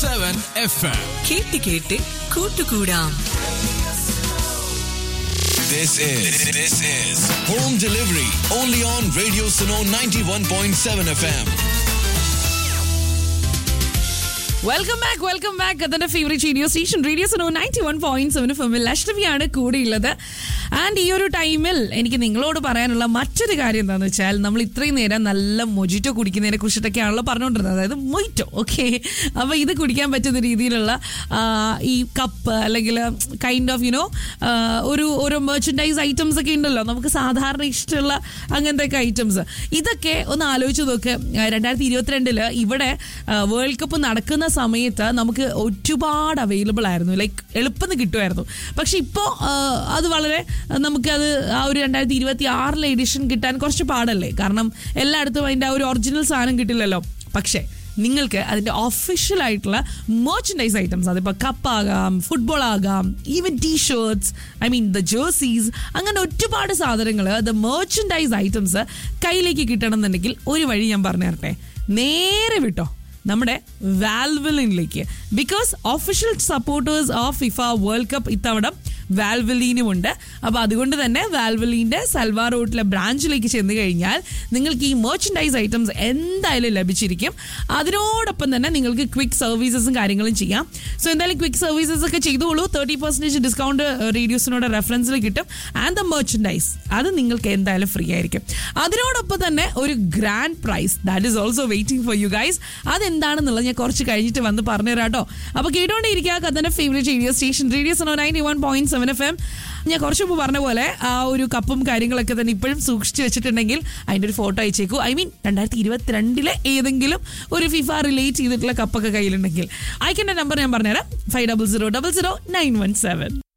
91.7 FM. കേട്ട് കേട്ട് കൂട്ടുകൂടാം This is this is home delivery only on Radio Suno 91.7 FM. Welcome back welcome back അതിന്റെ favourite radio station radio Suno ninety one point seven ഫിമിൽ ലക്ഷ്മിയാണ് കൂടെയുള്ളത് and ഈ ഒരു ടൈമിൽ എനിക്ക് നിങ്ങളോട് പറയാനുള്ള മറ്റൊരു കാര്യം എന്താണെന്ന് വെച്ചാൽ നമ്മൾ ഇത്രയും നേരം നല്ല മൊജിറ്റോ കുടിക്കുന്നതിനെ കുറിച്ചിട്ടൊക്കെയാണല്ലോ പറഞ്ഞുകൊണ്ടിരുന്നത് അതായത് മൊയ്റ്റോ ഓക്കെ അപ്പോൾ ഇത് കുടിക്കാൻ പറ്റുന്ന രീതിയിലുള്ള ആ, ഈ കപ്പ് അല്ലെങ്കിൽ കൈൻഡ് ഓഫ് യുനോ ഒരു ഓരോ മെർച്ചൻഡൈസ് ഐറ്റംസ് ഒക്കെ ഉണ്ടല്ലോ നമുക്ക് സാധാരണ ഇഷ്ടമുള്ള അങ്ങനത്തെ ഒക്കെ ഐറ്റംസ് ഇതൊക്കെ ഒന്ന് ആലോചിച്ച് നോക്ക് രണ്ടായിരത്തി ഇരുപത്തിരണ്ടില് ഇവിടെ വേൾഡ് കപ്പ് നടക്കുന്ന സമയത്ത് നമുക്ക് ഒരുപാട് അവൈലബിൾ ആയിരുന്നു ലൈക്ക് എളുപ്പം കിട്ടുമായിരുന്നു പക്ഷെ ഇപ്പോൾ അത് വളരെ നമുക്കത് ആ ഒരു രണ്ടായിരത്തി ഇരുപത്തി ആറിലെ എഡിഷൻ കിട്ടാൻ കുറച്ച് പാടല്ലേ കാരണം എല്ലായിടത്തും അതിൻ്റെ ആ ഒരു ഒറിജിനൽ സാധനം കിട്ടില്ലല്ലോ പക്ഷേ നിങ്ങൾക്ക് അതിൻ്റെ ഒഫീഷ്യൽ ആയിട്ടുള്ള മെർച്ചൻഡൈസ് ഐറ്റംസ് അതിപ്പോൾ കപ്പാകാം ഫുട്ബോൾ ആകാം even T shirts I mean the jerseys അങ്ങനെ ഒരുപാട് സാധനങ്ങൾ ദ മെർച്ചൻഡൈസ് ഐറ്റംസ് കയ്യിലേക്ക് കിട്ടണം എന്നുണ്ടെങ്കിൽ ഒരു വഴി ഞാൻ പറഞ്ഞു തരട്ടെ നേരെ വിട്ടോ നമ്മുടെ വാൽവലിനിലേക്ക് because official supporters of FIFA World Cup ഇത്തവണ വാൽവലീനും ഉണ്ട് അപ്പോൾ അതുകൊണ്ട് തന്നെ വാൽവലീൻ്റെ സൽവാർ റോട്ടിലെ ബ്രാഞ്ചിലേക്ക് ചെന്ന് കഴിഞ്ഞാൽ നിങ്ങൾക്ക് ഈ മെർച്ചൻഡൈസ് ഐറ്റംസ് എന്തായാലും ലഭിച്ചിരിക്കും അതിനോടൊപ്പം തന്നെ നിങ്ങൾക്ക് ക്വിക്ക് സർവീസസും കാര്യങ്ങളും ചെയ്യാം സോ എന്തായാലും ക്വിക്ക് സർവീസസ് ഒക്കെ ചെയ്തോളൂ തേർട്ടി പെർസെൻറ്റേജ് ഡിസ്കൗണ്ട് റേഡിയോസിനോട് റെഫറൻസിൽ കിട്ടും ആൻഡ് ദ മെർച്ചൻഡൈസ് അത് നിങ്ങൾക്ക് എന്തായാലും ഫ്രീ ആയിരിക്കും അതിനോടൊപ്പം തന്നെ ഒരു grand prize that is also waiting for you guys അതെന്താണെന്നുള്ളത് ഞാൻ കുറച്ച് കഴിഞ്ഞിട്ട് വന്ന് പറഞ്ഞുതരാം കേട്ടോ അപ്പോൾ കേട്ടോണ്ടിരിക്കുക കഥന്റെ favourite radio station radio Suno ninety one point seven F M ഞാൻ കുറച്ച് മുമ്പ് പറഞ്ഞ പോലെ ആ ഒരു കപ്പും കാര്യങ്ങളൊക്കെ തന്നെ ഇപ്പോഴും സൂക്ഷിച്ചു വെച്ചിട്ടുണ്ടെങ്കിൽ അതിൻ്റെ ഒരു ഫോട്ടോ അയച്ചേക്കൂ ഐ മീൻ രണ്ടായിരത്തി ഇരുപത്തിരണ്ടിലെ ഏതെങ്കിലും ഒരു ഫിഫ റിലേറ്റ് ചെയ്തിട്ടുള്ള കപ്പൊക്കെ കയ്യിലുണ്ടെങ്കിൽ അയക്കേണ്ട നമ്പർ ഞാൻ പറഞ്ഞുതരാം five double zero double zero nine one seven